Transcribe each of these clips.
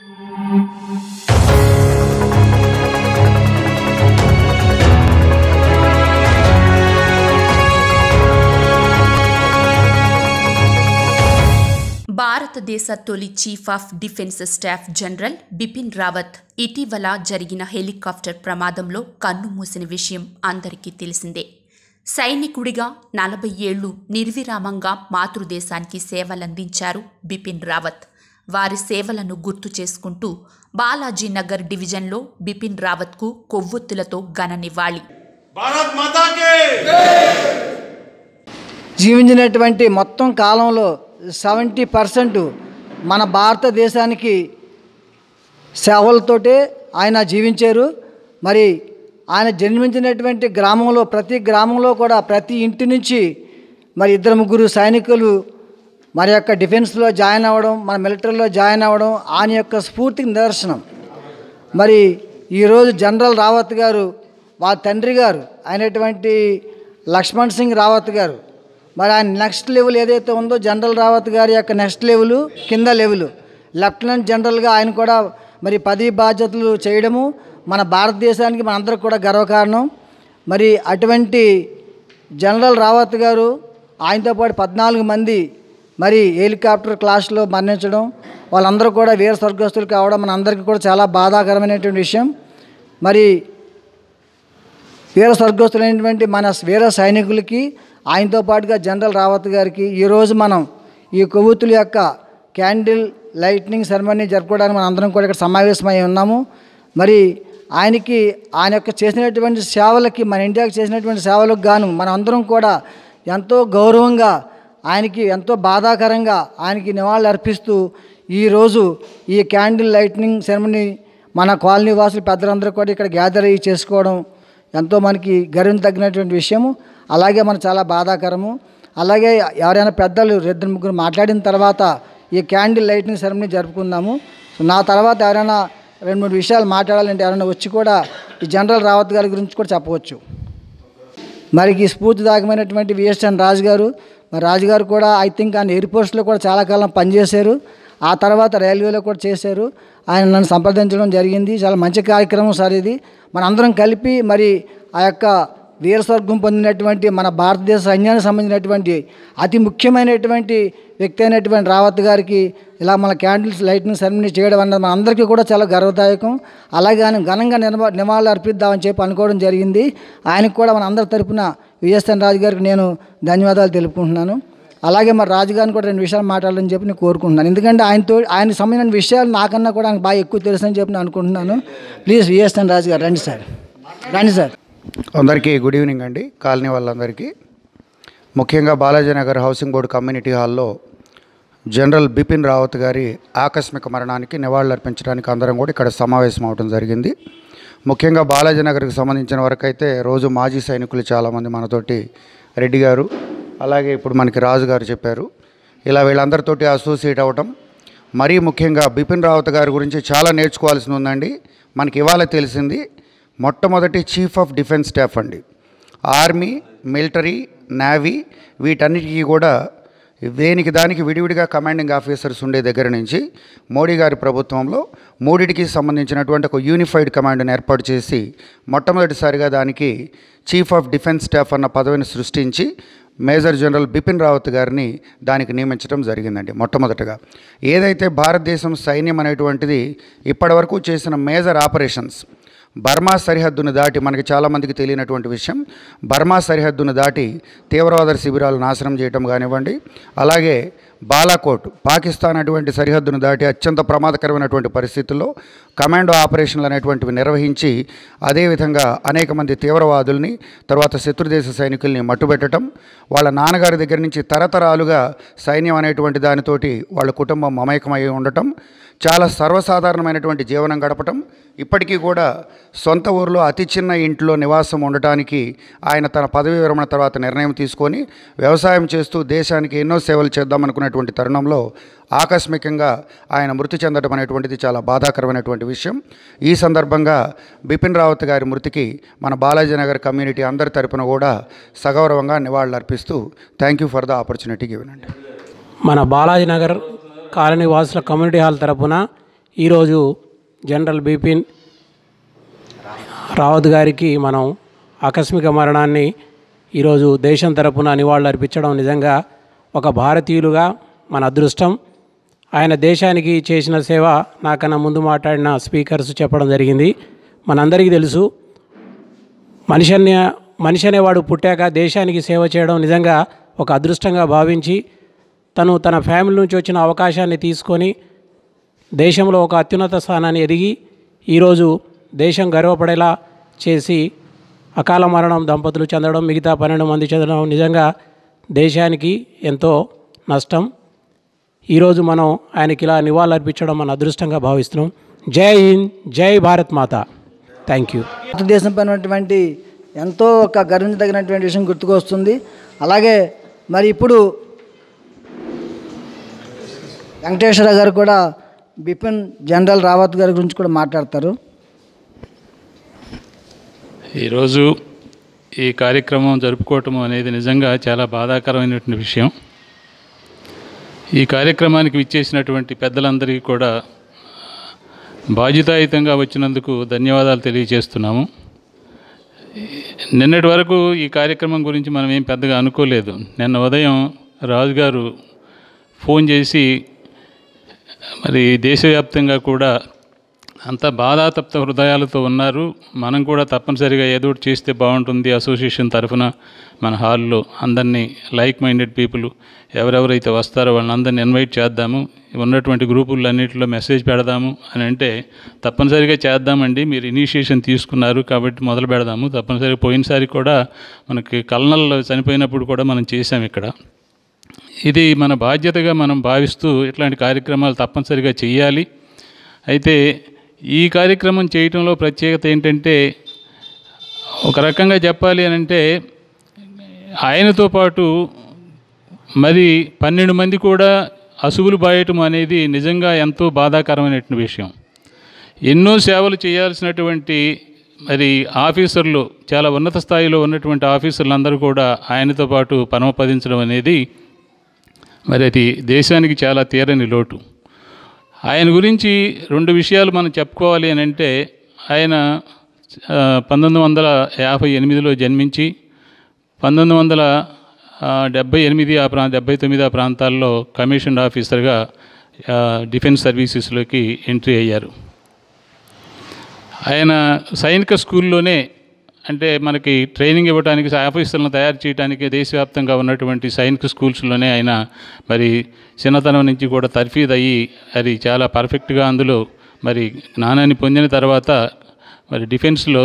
భారతదేశ తొలి chief of defence staff general Bipin Rawat ఇటీవల జరిగిన హెలికాప్టర్ ప్రమాదంలో కన్నుమూసిన విషయం అందరికీ తెలిసిందే సైనికుడిగా నలభై ఏళ్లు నిర్విరామంగా మాతృదేశానికి సేవలందించారు బిపిన్ రావత్ వారి సేవలను గుర్తు చేసుకుంటూ బాలాజీ నగర్ డివిజన్లో బిపిన్ రావత్కు కొవ్వొత్తులతో ఘన నివాళి भारत माता के జీవించినటువంటి మొత్తం కాలంలో సెవెంటీ పర్సెంట్ మన భారతదేశానికి సేవలతోటే ఆయన జీవించారు మరి ఆయన జన్మించినటువంటి గ్రామంలో ప్రతి గ్రామంలో కూడా ప్రతి ఇంటి నుంచి మరి ఇద్దరు ముగ్గురు సైనికులు మరి యొక్క డిఫెన్స్లో జాయిన్ అవ్వడం మన మిలిటరీలో జాయిన్ అవ్వడం ఆయన యొక్క స్ఫూర్తికి నిదర్శనం మరి ఈరోజు జనరల్ రావత్ గారు వాళ్ళ తండ్రి గారు అయినటువంటి లక్ష్మణ్ సింగ్ రావత్ గారు మరి ఆయన నెక్స్ట్ లెవెల్ ఏదైతే ఉందో జనరల్ రావత్ గారి యొక్క నెక్స్ట్ లెవెల్ కింద లెవెల్ లెఫ్టినెంట్ జనరల్గా ఆయన కూడా మరి పదవి బాధ్యతలు చేయడము మన భారతదేశానికి మనందరికి కూడా గర్వకారణం మరి అటువంటి జనరల్ రావత్ గారు ఆయనతో పాటు పద్నాలుగు మంది మరి హెలికాప్టర్ క్లాస్లో మరణించడం వాళ్ళందరూ కూడా వీర స్వర్గస్తులు కావడం మన అందరికీ కూడా చాలా బాధాకరమైనటువంటి విషయం మరి వీర స్వర్గస్తులైనటువంటి మన వీర సైనికులకి ఆయనతో పాటుగా జనరల్ రావత్ గారికి ఈరోజు మనం ఈ కొవ్వొత్తుల యొక్క క్యాండిల్ లైట్నింగ్ సెరమనీ జరుపుకోవడానికి మనం అందరం కూడా ఇక్కడ సమావేశమై ఉన్నాము మరి ఆయనకి ఆయన యొక్క చేసినటువంటి సేవలకి మన ఇండియాకి చేసినటువంటి సేవలకు గాను మనం అందరం కూడా ఎంతో గౌరవంగా ఆయనకి ఎంతో బాధాకరంగా ఆయనకి నివాళులు అర్పిస్తూ ఈరోజు ఈ క్యాండిల్ లైట్నింగ్ సెరమనీ మన కాలనీ వాసులు పెద్దలందరూ కూడా ఇక్కడ గ్యాదర్ అయ్యి చేసుకోవడం ఎంతో మనకి గర్వం తగ్గినటువంటి విషయము అలాగే మనకు చాలా బాధాకరము అలాగే ఎవరైనా పెద్దలు ఇద్దరు ముగ్గురు మాట్లాడిన తర్వాత ఈ క్యాండిల్ లైటింగ్ సెరమనీ జరుపుకుందాము సో నా తర్వాత ఎవరైనా రెండు మూడు విషయాలు మాట్లాడాలంటే ఎవరైనా వచ్చి కూడా ఈ జనరల్ రావత్ గారి గురించి కూడా చెప్పవచ్చు మరి ఈ స్ఫూర్తిదాయకమైనటువంటి విఎస్ఎన్ రాజు గారు మరి రాజు గారు కూడా ఐ థింక్ ఆయన ఎయిర్పోర్ట్స్లో కూడా చాలా కాలం పనిచేశారు ఆ తర్వాత రైల్వేలో కూడా చేశారు ఆయన నన్ను సంప్రదించడం జరిగింది చాలా మంచి కార్యక్రమం సార్ ఇది మనందరం కలిపి మరి ఆ యొక్క వీరస్వర్గం పొందినటువంటి మన భారతదేశ సైన్యానికి సంబంధించినటువంటి అతి ముఖ్యమైనటువంటి వ్యక్తి అయినటువంటి రావత్ గారికి ఇలా మన క్యాండిల్స్ లైటింగ్ సెరమనీ చేయడం అన్నది మన అందరికీ కూడా చాలా గర్వదాయకం అలాగే ఆయన ఘనంగా నిర్మ నివాళులు అర్పిద్దామని చెప్పి అనుకోవడం జరిగింది ఆయనకు కూడా మన అందరి తరపున విఎస్ఎన్ రాజు గారికి నేను ధన్యవాదాలు తెలుపుకుంటున్నాను అలాగే మరి రాజుగారిని కూడా రెండు విషయాలు మాట్లాడాలని చెప్పి నేను కోరుకుంటున్నాను ఎందుకంటే ఆయనతో ఆయనకు సంబంధించిన విషయాలు నాకన్నా కూడా ఆయనకు బాగా ఎక్కువ తెలుసు అని చెప్పి నేను అనుకుంటున్నాను ప్లీజ్ విఎస్ఎన్ రాజు గారు రండి సార్ రండి సార్ అందరికీ గుడ్ ఈవినింగ్ అండి కాలనీ వాళ్ళందరికీ ముఖ్యంగా Balaji Nagar housing board community హాల్లో జనరల్ బిపిన్ రావత్ గారి ఆకస్మిక మరణానికి నివాళులు అర్పించడానికి అందరం కూడా ఇక్కడ సమావేశం అవడం జరిగింది ముఖ్యంగా బాలాజీ నగర్కి సంబంధించిన వరకు అయితే రోజు మాజీ సైనికులు చాలామంది మనతోటి రెడ్డి గారు అలాగే ఇప్పుడు మనకి రాజు గారు చెప్పారు ఇలా వీళ్ళందరితోటి అసోసియేట్ అవ్వటం మరీ ముఖ్యంగా బిపిన్ రావత్ గారి గురించి చాలా నేర్చుకోవాల్సి ఉందండి మనకి ఇవాళ తెలిసింది మొట్టమొదటి చీఫ్ ఆఫ్ డిఫెన్స్ స్టాఫ్ అండి ఆర్మీ మిలిటరీ నేవీ వీటన్నిటికీ కూడా దేనికి దానికి విడివిడిగా కమాండింగ్ ఆఫీసర్స్ ఉండే దగ్గర నుంచి మోడీ గారి ప్రభుత్వంలో మూడిటికి సంబంధించినటువంటి ఒక యూనిఫైడ్ కమాండ్ని ఏర్పాటు చేసి మొట్టమొదటిసారిగా దానికి చీఫ్ ఆఫ్ డిఫెన్స్ స్టాఫ్ అన్న పదవిని సృష్టించి మేజర్ జనరల్ బిపిన్ రావత్ గారిని దానికి నియమించడం జరిగిందండి మొట్టమొదటగా ఏదైతే భారతదేశం సైన్యం అనేటువంటిది ఇప్పటివరకు చేసిన మేజర్ ఆపరేషన్స్ బర్మా సరిహద్దును దాటి మనకి చాలామందికి తెలియనటువంటి విషయం బర్మా సరిహద్దును దాటి తీవ్రవాద శిబిరాలు నాశనం చేయటం కానివ్వండి అలాగే బాలాకోట్ పాకిస్తాన్ అటువంటి సరిహద్దును దాటి అత్యంత ప్రమాదకరమైనటువంటి పరిస్థితుల్లో కమాండో ఆపరేషన్లు అనేటువంటివి నిర్వహించి అదేవిధంగా అనేక మంది తీవ్రవాదుల్ని తర్వాత శత్రుదేశ సైనికుల్ని మట్టుబెట్టడం వాళ్ళ నాన్నగారి దగ్గర నుంచి తరతరాలుగా సైన్యం అనేటువంటి దానితోటి వాళ్ళ కుటుంబం మమేకమై ఉండటం చాలా సర్వసాధారణమైనటువంటి జీవనం గడపటం ఇప్పటికీ కూడా సొంత ఊరిలో అతి చిన్న ఇంట్లో నివాసం ఉండటానికి ఆయన తన పదవి విరమణ తర్వాత నిర్ణయం తీసుకొని వ్యవసాయం చేస్తూ దేశానికి ఎన్నో సేవలు చేద్దామనుకున్నటువంటి తరుణంలో ఆకస్మికంగా ఆయన మృతి చెందడం అనేటువంటిది చాలా బాధాకరమైనటువంటి విషయం ఈ సందర్భంగా బిపిన్ రావత్ గారి మృతికి మన బాలాజీ నగర్ కమ్యూనిటీ అందరి తరపున కూడా సగౌరవంగా నివాళులు అర్పిస్తూ thank you for the opportunity given అండి మన బాలాజీ నగర్ కాలనీ వాసుల కమ్యూనిటీ హాల్ తరపున ఈరోజు జనరల్ బిపిన్ రావత్ గారికి మనం ఆకస్మిక మరణాన్ని ఈరోజు దేశం తరపున నివాళులు అర్పించడం నిజంగా ఒక భారతీయులుగా మన అదృష్టం ఆయన దేశానికి చేసిన సేవ నాకన్నా ముందు మాట్లాడిన స్పీకర్స్ చెప్పడం జరిగింది మనందరికీ తెలుసు మనిషి అనే మనిషి అనేవాడు పుట్టాక దేశానికి సేవ చేయడం నిజంగా ఒక అదృష్టంగా భావించి తను తన ఫ్యామిలీ నుంచి వచ్చిన అవకాశాన్ని తీసుకొని దేశంలో ఒక అత్యున్నత స్థానాన్ని ఎదిగి ఈరోజు దేశం గర్వపడేలా చేసి అకాల మరణం దంపతులు చెందడం మిగతా పన్నెండు మంది చెందడం నిజంగా దేశానికి ఎంతో నష్టం ఈరోజు మనం ఆయనకి ఇలా నివాళులర్పించడం మన అదృష్టంగా భావిస్తున్నాం జై హింద్ జై భారత్ మాత థ్యాంక్ యూ భారతదేశం పైన ఉన్నటువంటి ఎంతో ఒక గర్వించదగినటువంటి విషయం గుర్తుకొస్తుంది అలాగే మరి ఇప్పుడు వెంకటేశ్వర గారు కూడా బిపిన్ జనరల్ రావత్ గారి గురించి కూడా మాట్లాడతారు ఈరోజు ఈ కార్యక్రమం జరుపుకోవటం అనేది నిజంగా చాలా బాధాకరమైనటువంటి విషయం ఈ కార్యక్రమానికి విచ్చేసినటువంటి పెద్దలందరికీ కూడా బాధ్యతాయుతంగా వచ్చినందుకు ధన్యవాదాలు తెలియజేస్తున్నాము నిన్నటి వరకు ఈ కార్యక్రమం గురించి మనం ఏం పెద్దగా అనుకోలేదు నిన్న ఉదయం రాజుగారు ఫోన్ చేసి మరి దేశవ్యాప్తంగా కూడా అంత బాధాతప్త హృదయాలతో ఉన్నారు మనం కూడా తప్పనిసరిగా ఏదో ఒకటి చేస్తే బాగుంటుంది అసోసియేషన్ తరఫున మన హాల్లో అందరినీ లైక్ మైండెడ్ పీపుల్ ఎవరెవరైతే వస్తారో వాళ్ళని అందరిని ఇన్వైట్ చేద్దాము ఉన్నటువంటి గ్రూపులన్నింటిలో మెసేజ్ పెడదాము అని అంటే తప్పనిసరిగా చేద్దామండి మీరు ఇనిషియేషన్ తీసుకున్నారు కాబట్టి మొదలు పెడదాము తప్పనిసరిగా పోయినసారి కూడా మనకి కల్నల్ చనిపోయినప్పుడు కూడా మనం చేసాం ఇక్కడ ఇది మన బాధ్యతగా మనం భావిస్తూ ఇట్లాంటి కార్యక్రమాలు తప్పనిసరిగా చేయాలి అయితే ఈ కార్యక్రమం చేయటంలో ప్రత్యేకత ఏంటంటే ఒక రకంగా చెప్పాలి అని అంటే ఆయనతో పాటు మరి పన్నెండు మంది కూడా అసువులు బాయటం అనేది నిజంగా ఎంతో బాధాకరమైనటువంటి విషయం ఎన్నో సేవలు చేయాల్సినటువంటి మరి ఆఫీసర్లు చాలా ఉన్నత స్థాయిలో ఉన్నటువంటి ఆఫీసర్లు అందరూ కూడా ఆయనతో పాటు పరమపదించడం అనేది మరి అది దేశానికి చాలా తీరని లోటు ఆయన గురించి రెండు విషయాలు మనం చెప్పుకోవాలి అని అంటే ఆయన ఆ, పంతొమ్మిది వందల యాభై ఎనిమిదిలో జన్మించి పంతొమ్మిది వందల ఆ, డెబ్బై ఎనిమిది ఆ ప్రా డెబ్బై తొమ్మిది ఆ ప్రాంతాల్లో కమిషన్ ఆఫీసర్గా ఆ, డిఫెన్స్ సర్వీసెస్లోకి ఎంట్రీ అయ్యారు ఆయన సైనిక స్కూల్లోనే అంటే మనకి ట్రైనింగ్ ఇవ్వడానికి ఆఫీసర్లను తయారు చేయడానికి దేశవ్యాప్తంగా ఉన్నటువంటి సైనిక స్కూల్స్లోనే ఆయన మరి చిన్నతనం నుంచి కూడా తర్ఫీద్ అయ్యి అది చాలా పర్ఫెక్ట్గా అందులో మరి జ్ఞానాన్ని పొందిన తర్వాత మరి డిఫెన్స్లో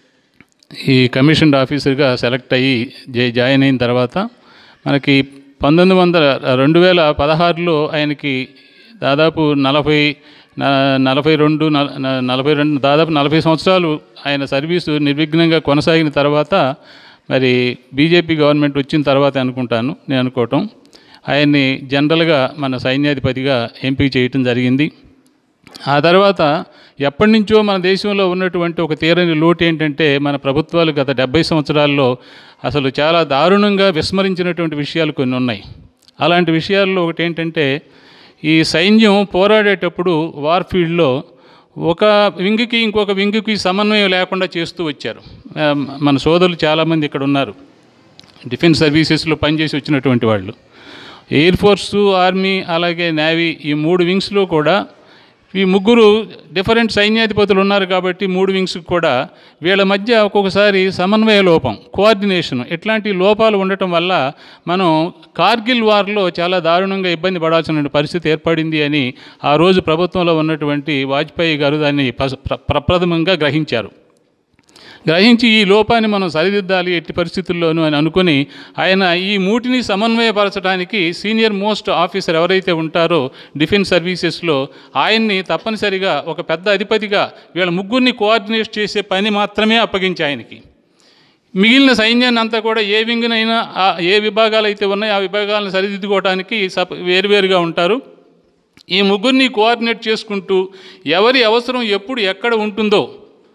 ఈ కమిషన్డ్ ఆఫీసర్గా సెలెక్ట్ అయ్యి జై- జాయిన్ అయిన తర్వాత మనకి పంతొమ్మిది వందల రెండు వేల పదహారులో ఆయనకి దాదాపు నలభై న- నలభై రెండు నల- న- నలభై రెండు దాదాపు నలభై సంవత్సరాలు ఆయన సర్వీసు నిర్విఘ్నంగా కొనసాగిన తర్వాత మరి బీజేపీ గవర్నమెంట్ వచ్చిన తర్వాత అనుకుంటాను నేను అనుకోవటం ఆయన్ని జనరల్గా మన సైన్యాధిపతిగా ఎంపిక చేయటం జరిగింది ఆ తర్వాత ఎప్పటి నుంచో మన దేశంలో ఉన్నటువంటి ఒక తీరని లోటు ఏంటంటే మన ప్రభుత్వాలు గత డెబ్బై సంవత్సరాల్లో అసలు చాలా దారుణంగా విస్మరించినటువంటి విషయాలు కొన్ని ఉన్నాయి అలాంటి విషయాల్లో ఒకటి ఏంటంటే ఈ సైన్యం పోరాడేటప్పుడు వార్ ఫీల్డ్లో ఒక వింగుకి ఇంకొక వింగుకి సమన్వయం లేకుండా చేస్తూ వచ్చారు ఆ, మన సోదరులు చాలామంది ఇక్కడ ఉన్నారు డిఫెన్స్ సర్వీసెస్లో పనిచేసి వచ్చినటువంటి వాళ్ళు ఎయిర్ ఫోర్సు ఆర్మీ అలాగే నేవీ ఈ మూడు వింగ్స్లో కూడా ఈ ముగ్గురు డిఫరెంట్ సైన్యాధిపతులు ఉన్నారు కాబట్టి మూడు వింగ్స్ కూడా వీళ్ళ మధ్య ఒక్కొక్కసారి సమన్వయ లోపం కోఆర్డినేషన్ ఇట్లాంటి లోపాలు ఉండటం వల్ల మనం కార్గిల్ వార్లో చాలా దారుణంగా ఇబ్బంది పడాల్సిన పరిస్థితి ఏర్పడింది అని ఆ రోజు ప్రభుత్వంలో ఉన్నటువంటి వాజ్పేయి గారు దాన్ని పస- ప్ర- ప్రప్రథమంగా గ్రహించారు గ్రహించి ఈ లోపాన్ని మనం సరిదిద్దాలి ఎట్టి పరిస్థితుల్లోనూ అని అనుకుని ఆయన ఈ మూటిని సమన్వయపరచడానికి సీనియర్ మోస్ట్ ఆఫీసర్ ఎవరైతే ఉంటారో డిఫెన్స్ సర్వీసెస్లో ఆయన్ని తప్పనిసరిగా ఒక పెద్ద అధిపతిగా వీళ్ళ ముగ్గురిని కోఆర్డినేట్ చేసే పని మాత్రమే అప్పగించి ఆయనకి మిగిలిన సైన్యాన్ని అంతా కూడా ఏ వింగునైనా ఆ ఏ విభాగాలు అయితే ఉన్నాయో ఆ విభాగాలను సరిదిద్దుకోవడానికి సప వేరువేరుగా ఉంటారు ఈ ముగ్గురిని కోఆర్డినేట్ చేసుకుంటూ ఎవరి అవసరం ఎప్పుడు ఎక్కడ ఉంటుందో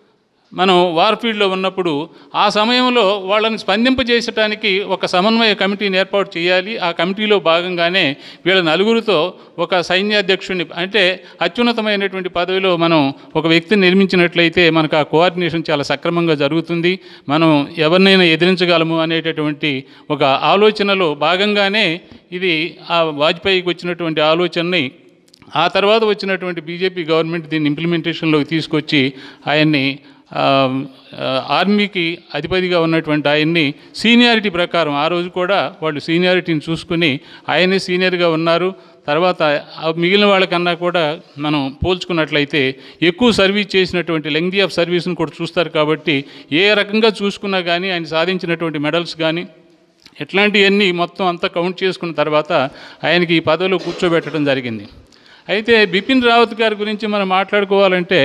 మనం వార్ఫీల్డ్లో ఉన్నప్పుడు ఆ సమయంలో వాళ్ళని స్పందింపజేసడానికి ఒక సమన్వయ కమిటీని ఏర్పాటు చేయాలి ఆ కమిటీలో భాగంగానే వీళ్ళ నలుగురితో ఒక సైన్యాధ్యక్షుడిని అంటే అత్యున్నతమైనటువంటి పదవిలో మనం ఒక వ్యక్తిని నిర్మించినట్లయితే మనకు ఆ కోఆర్డినేషన్ చాలా సక్రమంగా జరుగుతుంది మనం ఎవరినైనా ఎదిరించగలము అనేటటువంటి ఒక ఆలోచనలో భాగంగానే ఇది ఆ వాజ్పేయికి వచ్చినటువంటి ఆలోచనని ఆ తర్వాత వచ్చినటువంటి బీజేపీ గవర్నమెంట్ దీన్ని ఇంప్లిమెంటేషన్లోకి తీసుకొచ్చి ఆయన్ని ఆ, ఆ, ఆర్మీకి అధిపతిగా ఉన్నటువంటి ఆయన్ని సీనియారిటీ ప్రకారం ఆ రోజు కూడా వాళ్ళు సీనియారిటీని చూసుకుని ఆయనే సీనియర్గా ఉన్నారు తర్వాత ఆ మిగిలిన వాళ్ళకన్నా కూడా మనం పోల్చుకున్నట్లయితే ఎక్కువ సర్వీస్ చేసినటువంటి లెంగ్దీ ఆఫ్ సర్వీస్ని కూడా చూస్తారు కాబట్టి ఏ రకంగా చూసుకున్నా కానీ ఆయన సాధించినటువంటి మెడల్స్ కానీ ఇట్లాంటివన్నీ మొత్తం అంతా కౌంట్ చేసుకున్న తర్వాత ఆయనకి ఈ పదవిలో కూర్చోబెట్టడం జరిగింది అయితే బిపిన్ రావత్ గారి గురించి మనం మాట్లాడుకోవాలంటే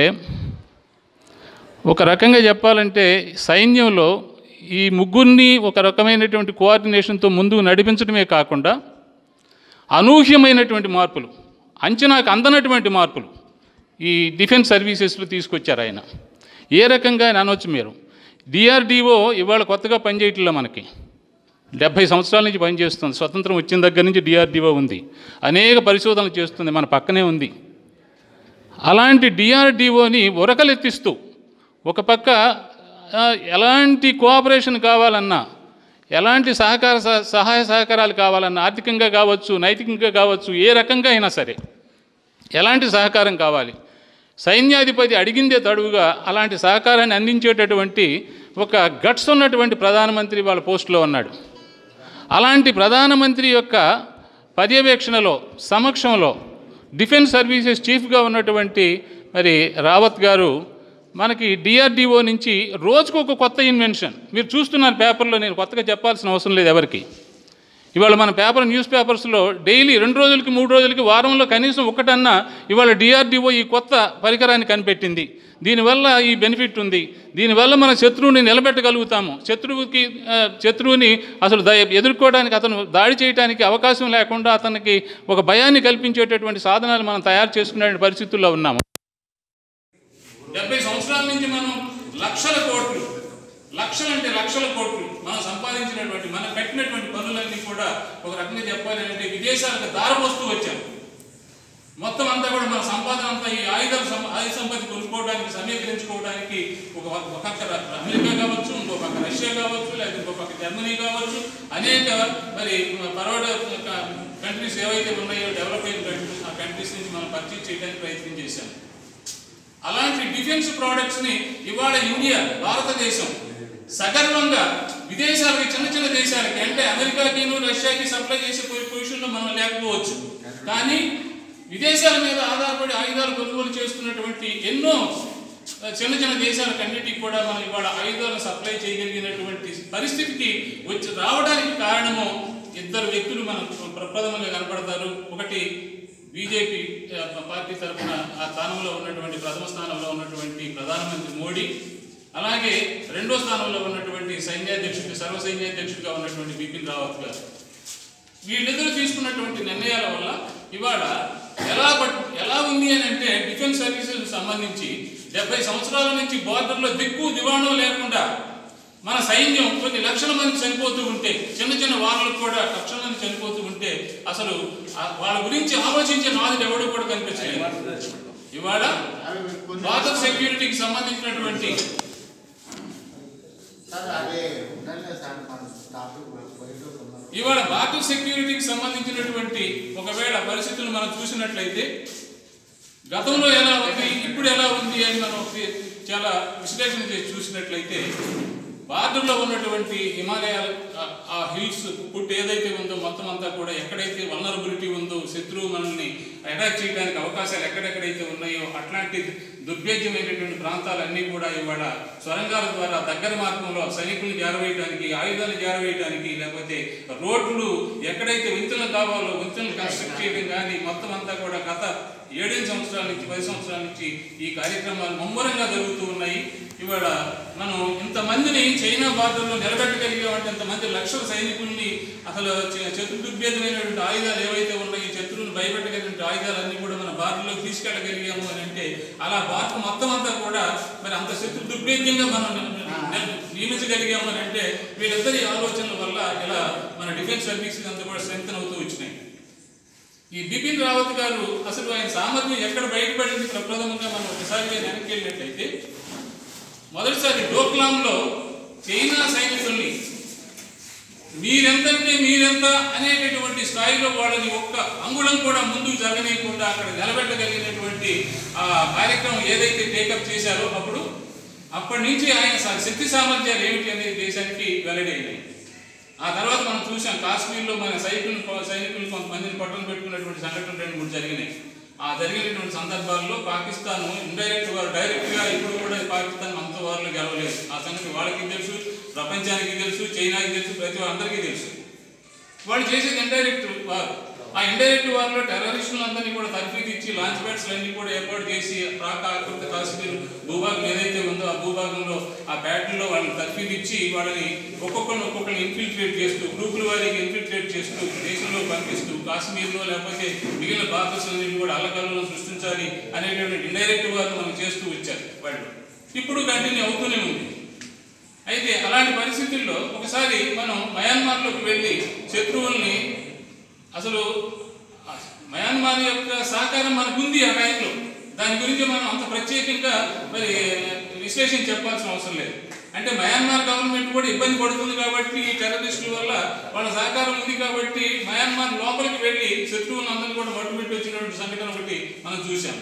ఒక రకంగా చెప్పాలంటే సైన్యంలో ఈ ముగ్గురిని ఒక రకమైనటువంటి కోఆర్డినేషన్తో ముందుకు నడిపించడమే కాకుండా అనూహ్యమైనటువంటి మార్పులు అంచనాకు అందనటువంటి మార్పులు ఈ డిఫెన్స్ సర్వీసెస్లో తీసుకొచ్చారు ఆయన ఏ రకంగా అని అనొచ్చు మీరు డిఆర్డిఓ ఇవాళ కొత్తగా పనిచేయట్లే మనకి డెబ్భై సంవత్సరాల నుంచి పనిచేస్తుంది స్వతంత్రం వచ్చిన దగ్గర నుంచి డిఆర్డిఓ ఉంది అనేక పరిశోధనలు చేస్తుంది మన పక్కనే ఉంది అలాంటి డిఆర్డిఓని ఉరకలెత్తిస్తూ ఒక పక్క ఆ, ఎలాంటి కోఆపరేషన్ కావాలన్నా ఎలాంటి సహకార సహ- సహాయ సహకారాలు కావాలన్నా ఆర్థికంగా కావచ్చు నైతికంగా కావచ్చు ఏ రకంగా అయినా సరే ఎలాంటి సహకారం కావాలి సైన్యాధిపతి అడిగిందే తడువుగా అలాంటి సహకారాన్ని అందించేటటువంటి ఒక గట్స్ ఉన్నటువంటి ప్రధానమంత్రి వాళ్ళ పోస్టులో ఉన్నాడు అలాంటి ప్రధానమంత్రి యొక్క పర్యవేక్షణలో సమక్షంలో డిఫెన్స్ సర్వీసెస్ చీఫ్గా ఉన్నటువంటి మరి రావత్ గారు మనకి డిఆర్డిఓ నుంచి రోజుకు ఒక కొత్త ఇన్వెన్షన్ మీరు చూస్తున్నారు పేపర్లో నేను కొత్తగా చెప్పాల్సిన అవసరం లేదు ఎవరికి ఇవాళ మన పేపర్ న్యూస్ పేపర్స్లో డైలీ రెండు రోజులకి మూడు రోజులకి వారంలో కనీసం ఒకటన్నా ఇవాళ డిఆర్డిఓ ఈ కొత్త పరికరాన్ని కనిపెట్టింది దీనివల్ల ఈ బెనిఫిట్ ఉంది దీనివల్ల మన శత్రువుని నిలబెట్టగలుగుతాము శత్రువుకి ఆ, శత్రువుని అసలు ద ఎదుర్కోవడానికి అతను దాడి చేయడానికి అవకాశం లేకుండా అతనికి ఒక భయాన్ని కల్పించేటటువంటి సాధనాలు మనం తయారు చేసుకునే పరిస్థితుల్లో ఉన్నాము డెబ్బై సంవత్సరాల నుంచి మనం లక్షల కోట్లు లక్షలు అంటే లక్షల కోట్లు మనం సంపాదించినటువంటి మనం కట్టినటువంటి పనులన్నీ కూడా ఒక రకంగా చెప్పాలి అంటే విదేశాలకు దారపోస్తూ వచ్చాం మొత్తం అంతా కూడా మన సంపాదన అంతా ఈ ఆయుధాల సం- ఆయుధ సంపత్తి కొనుక్కోవడానికి సమీకరించుకోవడానికి ఒక ఒక పక్క ర- అమెరికా కావచ్చు ఇంకో పక్క రష్యా కావచ్చు లేదా ఇంకో పక్క జర్మనీ కావచ్చు అనేక మరి పర్వాడ కంట్రీస్ ఏవైతే ఉన్నాయో డెవలప్ అయిన కంట్రీస్ ఆ కంట్రీస్ నుంచి మనం పర్చేజ్ చేయడానికి ప్రయత్నం చేశాం అలాంటి డిఫెన్స్ ప్రోడక్ట్స్ ని ఇవాళ ఇండియా భారతదేశం సగర్వంగా విదేశాలకి చిన్న చిన్న దేశాలకి అంటే అమెరికాకి రష్యాకి సప్లై చేసే పొ- పొజిషన్లో మనం లేకపోవచ్చు కానీ విదేశాల మీద ఆధారపడి ఆయుధాలు కొనుగోలు చేస్తున్నటువంటి ఎన్నో ఆ, చిన్న చిన్న దేశాలకు అన్నిటికీ కూడా మనం ఇవాళ ఆయుధాలను సప్లై చేయగలిగినటువంటి పరిస్థితికి వచ్చి రావడానికి కారణము ఇద్దరు వ్యక్తులు మనకు ప్రప్రథమంగా కనపడతారు ఒకటి బీజేపీ ఆ, పార్టీ తరఫున ఆ స్థానంలో ఉన్నటువంటి ప్రథమ స్థానంలో ఉన్నటువంటి ప్రధానమంత్రి మోడీ అలాగే రెండో స్థానంలో ఉన్నటువంటి సైన్యాధ్యక్షుడు సర్వ సైన్యాధ్యక్షుడిగా ఉన్నటువంటి బిపిన్ రావత్ గారు వీళ్ళిద్దరూ తీసుకున్నటువంటి నిర్ణయాల వల్ల ఇవాళ ఎలా బట్ ఎలా ఉంది అని అంటే డిఫెన్స్ సర్వీసెస్ సంబంధించి డెబ్బై సంవత్సరాల నుంచి బార్డర్లో దిక్కు దివాణం లేకుండా మన సైన్యం కొన్ని లక్షల మంది చనిపోతూ ఉంటే చిన్న చిన్న వార్లకు కూడా లక్షల మంది చనిపోతూ ఉంటే అసలు ఆ వాళ్ళ గురించి ఆలోచించే నాదుడు ఎవడు కూడా కనిపించలేదు ఇవాళ బార్డర్ సెక్యూరిటీకి సంబంధించినటువంటి ఇవాళ బార్డర్ సెక్యూరిటీకి సంబంధించినటువంటి ఒకవేళ పరిస్థితులు మనం చూసినట్లయితే గతంలో ఎలా ఉంది ఇప్పుడు ఎలా ఉంది అని మనం ఒకటి చాలా విశ్లేషణ చేసి చూసినట్లయితే బార్డర్లో ఉన్నటువంటి హిమాలయాల ఆ- ఆ హిల్స్ పుట్టు ఏదైతే ఉందో మొత్తం అంతా కూడా ఎక్కడైతే వల్నరబిలిటీ ఉందో శత్రువు మనల్ని అటాక్ చేయడానికి అవకాశాలు ఎక్కడెక్కడైతే ఉన్నాయో అట్లాంటి దుర్భేద్యమైనటువంటి ప్రాంతాలన్నీ కూడా ఇవాళ సొరంగాల ద్వారా దగ్గర మార్గంలో సైనికులను జారవేయడానికి ఆయుధాలు జారవేయడానికి లేకపోతే రోడ్లు ఎక్కడైతే వంతులు కావాలో వంతులను కన్స్ట్రక్ట్ చేయడం కానీ మొత్తం అంతా కూడా గత ఏడెనిమిది సంవత్సరాల నుంచి పది సంవత్సరాల నుంచి ఈ కార్యక్రమాలు ముమ్మరంగా జరుగుతూ ఉన్నాయి ఇవాళ మనం ఇంతమందిని చైనా బార్డర్లో నిలబెట్టగలిగామంటే ఇంతమంది లక్షల సైనికుల్ని అసలు చ- శత్రు దుర్భేదమైనటువంటి ఆయుధాలు ఏవైతే ఉన్నాయో శత్రువుని శత్రువులు భయపెట్టగలిగిన ఆయుధాలన్నీ కూడా మన భారత్లోకి తీసుకెళ్ళగలిగాము అని అంటే అలా భారత్ మొత్తం అంతా కూడా మరి అంత శత్రు దుర్భేద్యంగా మనం నిల్- నియమించగలిగాము అని అంటే వీళ్ళిద్దరి ఆలోచనల వల్ల ఇలా మన డిఫెన్స్ సర్వీసెస్ అంతా కూడా స్ట్రెంగ్ అవుతూ వచ్చినాయి ఈ బిపిన్ రావత్ గారు అసలు ఆయన సామర్థ్యం ఎక్కడ బయటపడింది ప్రప్రథమంగా మనం ఒకసారి మీరు వెనక్కి వెళ్ళినట్లయితే మొదటిసారి డోక్లాంలో చైనా సైనికుల్ని మీరెంతంటే మీరెంత అనేటటువంటి స్థాయిలో వాళ్ళని ఒక్క అంగుళం కూడా ముందుకు జరగనీయకుండా అక్కడ నిలబెట్టగలిగినటువంటి ఆ కార్యక్రమం ఏదైతే టేకప్ చేశారో అప్పుడు అప్పటి నుంచి ఆయన స- శక్తి సామర్థ్యాలు ఏమిటి అనేది దేశానికి వెల్లడైనాయి ఆ తర్వాత మనం చూసాం కాశ్మీర్లో మన సైనికులు సైనికులు కొంతమందిని పట్టుకుని పెట్టుకున్నటువంటి సంఘటనలు రెండు మూడు జరిగినాయి ఆ జరిగినటువంటి సందర్భాల్లో పాకిస్తాన్ ఇండైరెక్ట్ వారు డైరెక్ట్ గా ఇప్పుడు కూడా పాకిస్తాన్ అంత వారిలో గెలవలేదు ఆ సంగతి వాళ్ళకి తెలుసు ప్రపంచానికి తెలుసు చైనాకి తెలుసు ప్రతి అందరికీ తెలుసు వాళ్ళు చేసేది ఇండైరెక్ట్ వార్ ఆ ఇండైరెక్ట్ వార్లో టెర్రరిస్టులందరినీ కూడా తర్ఫీదు ఇచ్చి లాంచ్ ప్యాడ్స్ అన్ని కూడా ఏర్పాటు చేసి ప్రాక ఆకృత కాశ్మీర్ భూభాగం ఏదైతే ఉందో ఆ భూభాగంలో ఆ ప్యాడ్లో వాళ్ళని తర్ఫీదు ఇచ్చి వాళ్ళని ఒక్కొక్కరిని ఒక్కొక్కరిని ఇన్ఫిల్ట్రేట్ చేస్తూ గ్రూపుల వారికి ఇన్ఫిల్ట్రేట్ చేస్తూ దేశంలో పంపిస్తూ కాశ్మీర్లో లేకపోతే మిగిలిన భారతదేశాన్ని కూడా అల్లకల్లోలం సృష్టించాలి అనేటువంటి ఇండైరెక్ట్ వారు మనం చేస్తూ వచ్చారు వాళ్ళు ఇప్పుడు కంటిన్యూ అవుతూనే ఉంది అయితే అలాంటి పరిస్థితుల్లో ఒకసారి మనం మయన్మార్లోకి వెళ్ళి శత్రువుల్ని అసలు ఆ మయన్మార్ యొక్క సహకారం మనకు ఉంది ఆ టైంలో దాని గురించి మనం అంత ప్రత్యేకంగా మరి విశ్లేషణ చెప్పాల్సిన అవసరం లేదు అంటే మయన్మార్ గవర్నమెంట్ కూడా ఇబ్బంది పడుతుంది కాబట్టి ఈ టెర్రరిస్టుల వల్ల వాళ్ళ సహకారం ఉంది కాబట్టి మయన్మార్ లోపలికి వెళ్ళి శత్రువులను అందరినీ కూడా మట్టుపెట్టి వచ్చినటువంటి సంఘటన ఒకటి మనం చూసాం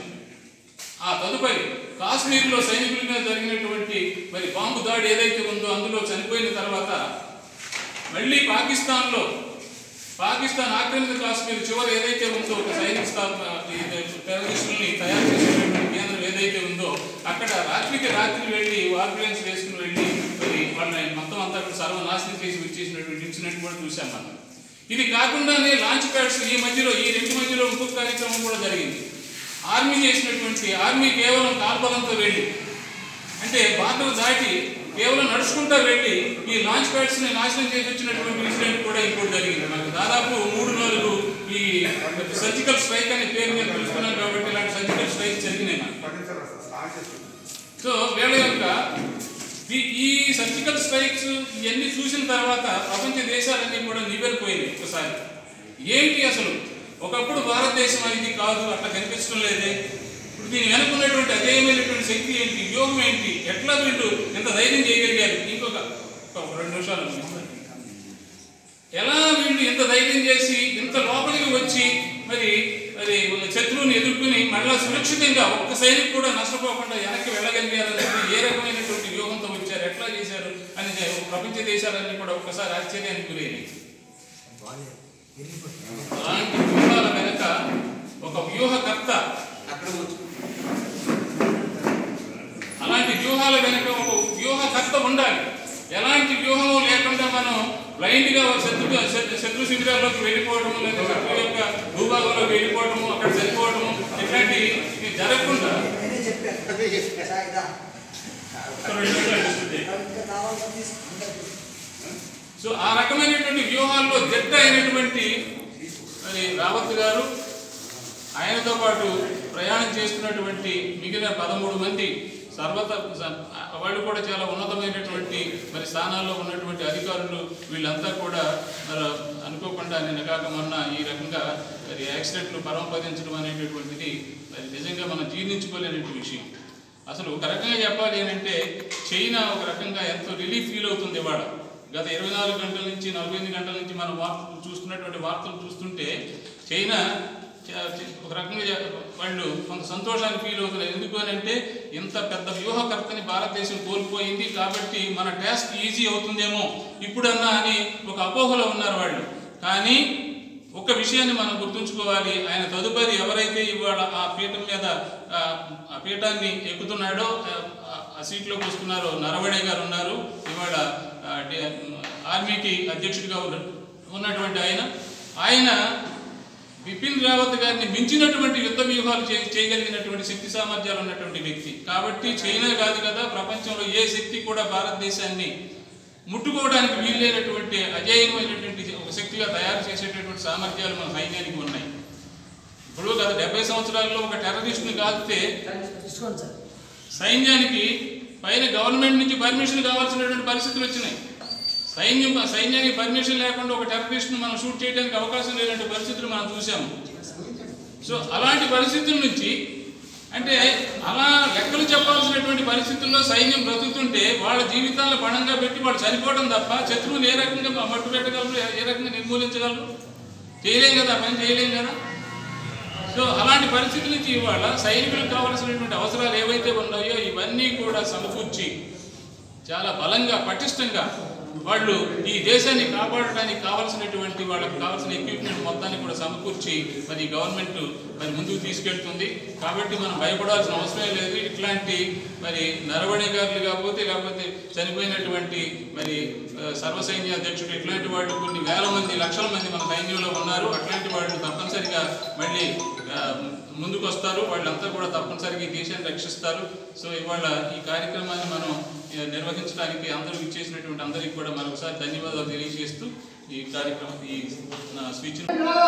ఆ తదుపరి కాశ్మీర్లో సైనికుల మీద జరిగినటువంటి మరి బాంబు దాడి ఏదైతే ఉందో అందులో చనిపోయిన తర్వాత మళ్ళీ పాకిస్తాన్లో పాకిస్తాన్ ఆక్రమిత కాశ్మీర్ చివరి ఏదైతే ఉందో ఒక సైనిక స్థాప ఈ టెర్రరిస్టుల్ని తయారు చేసేటువంటి కేంద్రం ఏదైతే ఉందో అక్కడ రాత్రికి రాత్రి వెళ్ళి వార్పులెన్స్ వేసుకుని వెళ్ళి మరి వాళ్ళని మొత్తం అంతా కూడా సర్వనాశనం చేసి వచ్చేసినటువంటి ఇన్సిడెంట్ కూడా చూసాం మనం ఇది కాకుండానే లాంచ్ ప్యాడ్స్ ఈ మధ్యలో ఈ రెండు మధ్యలో ఇంకొక కార్యక్రమం కూడా జరిగింది ఆర్మీ చేసినటువంటి ఆర్మీ కేవలం కాల్బలంతో వెళ్ళి అంటే బార్డర్ దాటి కేవలం నడుచుకుంటా వెళ్ళి ఈ లాంచ్ ప్యాడ్స్ ని నాశనం చేసి వచ్చినటువంటి ఇన్సిడెంట్ కూడా ఇంకోటి జరిగింది మనకు దాదాపు మూడు నాలుగు ఈ సర్జికల్ స్ట్రైక్ అనే పేరు మీద పిలుస్తున్నాం కాబట్టి ఇలాంటి సర్జికల్ స్ట్రైక్ జరిగినాయి మనకు సో వీళ్ళ యొక్క ఈ- ఈ సర్జికల్ స్ట్రైక్స్ ఇవన్నీ చూసిన తర్వాత ప్రపంచ దేశాలన్నీ కూడా నివ్వెరపోయినాయి ఒకసారి ఏంటి అసలు ఒకప్పుడు భారతదేశం ఇది కాదు అట్లా కనిపించడం లేదే ఇప్పుడు దీని వెనుకున్నటువంటి అజేయమైనటువంటి శక్తి ఏంటి యోగం ఏంటి ఎట్లా వీళ్ళు ఇంత ధైర్యం చేయగలిగారు ఇంకొక ఒక రెండు నిమిషాలు ఉంది. ఎలా వీళ్ళు ఇంత ధైర్యం చేసి ఇంత లోపలికి వచ్చి మరి మరి శత్రువుని ఎదుర్కొని మళ్ళా సురక్షితంగా ఒక్క సైనిక్ కూడా నష్టపోకుండా వెనక్కి వెళ్ళగలిగారు అనేది ఏ రకమైనటువంటి వ్యూహంతో వచ్చారు ఎట్లా చేశారు అని ప్రపంచ దేశాలన్నీ కూడా ఒక్కసారి ఆశ్చర్యానికి గురైనాయి అలాంటి వ్యూహాల వెనక ఒక వ్యూహకర్త అలాంటి వ్యూహాల వెనుక ఒక వ్యూహకర్త ఉండాలి ఎలాంటి వ్యూహము లేకుండా మనం బ్లైండ్ గా శత్రు శత్రు- శత్రు శిబిరాల్లోకి వెళ్ళిపోవడము లేదా శత్రు యొక్క భూభాగంలోకి వెళ్ళిపోవడము అక్కడ చనిపోవడము ఇట్లాంటి ఇది జరగకుండా ఒక రెండు నిమిషాలు చూస్తుంది. సో ఆ రకమైనటువంటి వ్యూహాల్లో జట్ట అయినటువంటి మరి రావత్ గారు ఆయనతో పాటు ప్రయాణం చేస్తున్నటువంటి మిగిలిన పదమూడు మంది సర్వత స- వాళ్ళు కూడా చాలా ఉన్నతమైనటువంటి మరి స్థానాల్లో ఉన్నటువంటి అధికారులు వీళ్ళంతా కూడా మరి అనుకోకుండా నిన్న కాక మొన్న ఈ రకంగా మరి యాక్సిడెంట్లు పరమపదించడం అనేటటువంటిది మరి నిజంగా మనం జీర్ణించుకోలేనటువంటి విషయం అసలు ఒక రకంగా చెప్పాలి ఏంటంటే చైనా ఒక రకంగా ఎంతో రిలీఫ్ ఫీల్ అవుతుంది ఇవాళ గత ఇరవై నాలుగు గంటల నుంచి నలభై ఎనిమిది గంటల నుంచి మనం వార్తలు చూస్తున్నటువంటి వార్తలు చూస్తుంటే చైనా చ- చ- ఒక రకంగా చె- వాళ్ళు కొంత సంతోషాన్ని ఫీల్ అవుతున్నారు ఎందుకు అని అంటే ఇంత పెద్ద వ్యూహకర్తని భారతదేశం కోల్పోయింది కాబట్టి మన టాస్క్ ఈజీ అవుతుందేమో ఇప్పుడన్నా అని ఒక అపోహలో ఉన్నారు వాళ్ళు కానీ ఒక విషయాన్ని మనం గుర్తుంచుకోవాలి ఆయన తదుపరి ఎవరైతే ఇవాళ ఆ పీఠం మీద ఆ, ఆ పీఠాన్ని ఎక్కుతున్నాడో ఆ, ఆ సీట్లోకి వస్తున్నారో నరవడే గారు ఉన్నారు ఇవాళ ఆ, డి- ఆర్మీకి అధ్యక్షుడిగా ఉన్న- ఉన్నటువంటి ఆయన ఆయన బిపిన్ రావత్ గారిని మించినటువంటి యుద్ధ వ్యూహాలు చే- చేయగలిగినటువంటి శక్తి సామర్థ్యాలు ఉన్నటువంటి వ్యక్తి కాబట్టి చైనా కాదు కదా ప్రపంచంలో ఏ శక్తి కూడా భారతదేశాన్ని ముట్టుకోవడానికి వీల్లేనటువంటి అజేయమైనటువంటి ఒక శక్తిగా తయారు చేసేటటువంటి సామర్థ్యాలు మన సైన్యానికి ఉన్నాయి ఇప్పుడు గత డెబ్బై సంవత్సరాల్లో ఒక టెర్రరిస్ట్ని కాల్స్తే సైన్యానికి పైన గవర్నమెంట్ నుంచి పర్మిషన్ కావాల్సినటువంటి పరిస్థితులు వచ్చినాయి సైన్యం సైన్యానికి పర్మిషన్ లేకుండా ఒక టెర్రరిస్ట్ను మనం షూట్ చేయడానికి అవకాశం లేనటువంటి పరిస్థితులు మనం చూసాము సో అలాంటి పరిస్థితుల నుంచి అంటే అలా లెక్కలు చెప్పాల్సినటువంటి పరిస్థితుల్లో సైన్యం బ్రతుకుతుంటే వాళ్ళ జీవితాలను పణంగా పెట్టి వాళ్ళు చనిపోవడం తప్ప శత్రువుని ఏ రకంగా మట్టు పెట్టగలరు ఏ- ఏ రకంగా నిర్మూలించగలరు చేయలేం కదా ఆ పని చేయలేం కదా సో అలాంటి పరిస్థితి నుంచి ఇవాళ సైనికులకు కావాల్సినటువంటి అవసరాలు ఏవైతే ఉన్నాయో ఇవన్నీ కూడా సమకూర్చి చాలా బలంగా పటిష్టంగా వాళ్ళు ఈ దేశాన్ని కాపాడడానికి కావాల్సినటువంటి వాళ్ళకి కావాల్సిన ఎక్విప్మెంట్ మొత్తాన్ని కూడా సమకూర్చి మరి గవర్నమెంట్ మరి ముందుకు తీసుకెళ్తుంది కాబట్టి మనం భయపడాల్సిన అవసరం లేదు ఇట్లాంటి మరి నరవణిగారులు కాకపోతే లేకపోతే చనిపోయినటువంటి మరి ఆ, సర్వసైన్య అధ్యక్షుడు ఇట్లాంటి వాళ్ళు కొన్ని వేల మంది లక్షల మంది మన సైన్యంలో ఉన్నారు అట్లాంటి వాళ్ళు తప్పనిసరిగా మళ్ళీ ఆ, ముందుకు వస్తారు వాళ్ళంతా కూడా తప్పనిసరిగా ఈ దేశాన్ని రక్షిస్తారు సో ఇవాళ ఈ కార్యక్రమాన్ని మనం ఆ, నిర్వహించడానికి అందరూ ఇచ్చేసినటువంటి అందరికీ కూడా మరొకసారి ధన్యవాదాలు తెలియజేస్తూ ఈ కార్యక్రమం ఈ నా స్పీచ్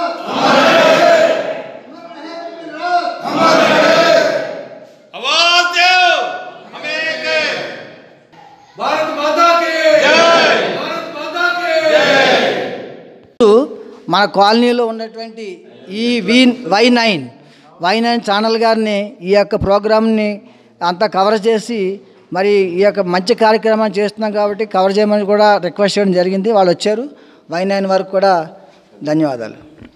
आवाज दो हमें एक भारत माता की जय भारत माता की जय మన కాలనీలో ఉన్నటువంటి ఈ V Y nine Y nine channel గారిని ఈ యొక్క ప్రోగ్రామ్ని అంతా కవర్ చేసి మరి ఈ యొక్క మంచి కార్యక్రమాన్ని చేస్తున్నాం కాబట్టి కవర్ చేయమని కూడా రిక్వెస్ట్ చేయడం జరిగింది వాళ్ళు వచ్చారు వై నైన్ వరకు కూడా ధన్యవాదాలు